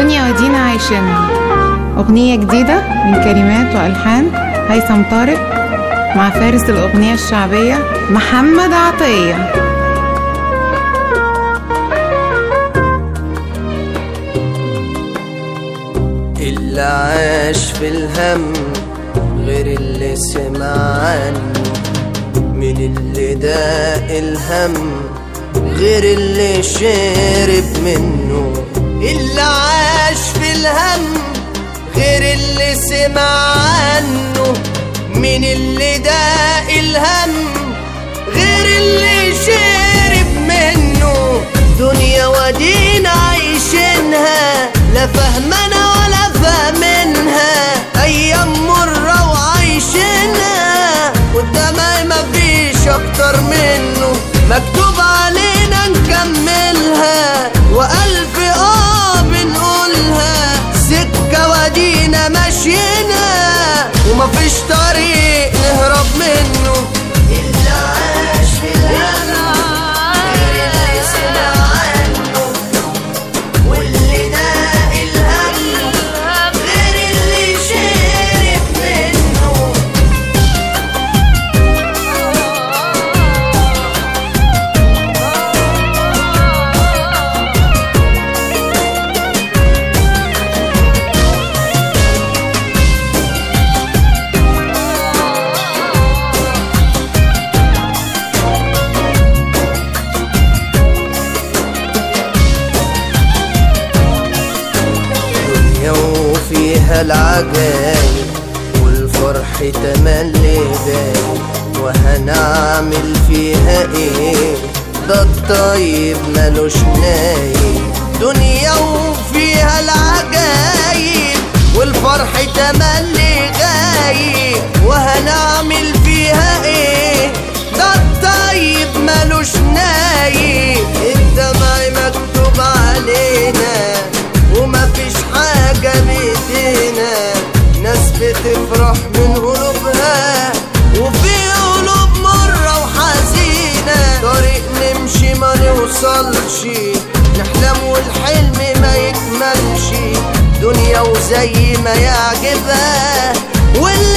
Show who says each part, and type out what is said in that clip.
Speaker 1: دنيا ودينا عايشينها أغنية جديدة من كلمات وألحان هيثم طارق مع فارس الأغنية الشعبية محمد عطية
Speaker 2: اللي عاش في الهم غير اللي سمع عنه من اللي داق الهم غير اللي شرب منه اللي عاش في الهم غير اللي سمع عنه من اللي داق الهم غير اللي شرب منه دنيا ودينا عايشينها لا فهمنا ولا فاهمينها ايام مرة وعايشينها قدامها مفيش اكتر منه مكتوب علينا نكملها والف اه بنقولها سكة ودينا ماشيينها ومفيش طريق نهرب منه اللي عاش في الهم غير اللي سمع عنه واللي داق الهم غير اللي شرب منه دنيا وفيها العجايب والفرح تملي باين وهنعمل فيها ايه ده الطيب ملوش نايم دنيا وفيها العجايب والفرح تملي غايب وهنعمل فيها ايه ده الطيب ملوش نايم الدمع مكتوب علينا ومفيش حاجة بإيدينا ناس بتفرح من قلوبها وفي قلوب مرة وحزينة طريق نمشي ما نوصلش نحلم والحلم ما يكملش دنيا وزي ما يعجبها واللي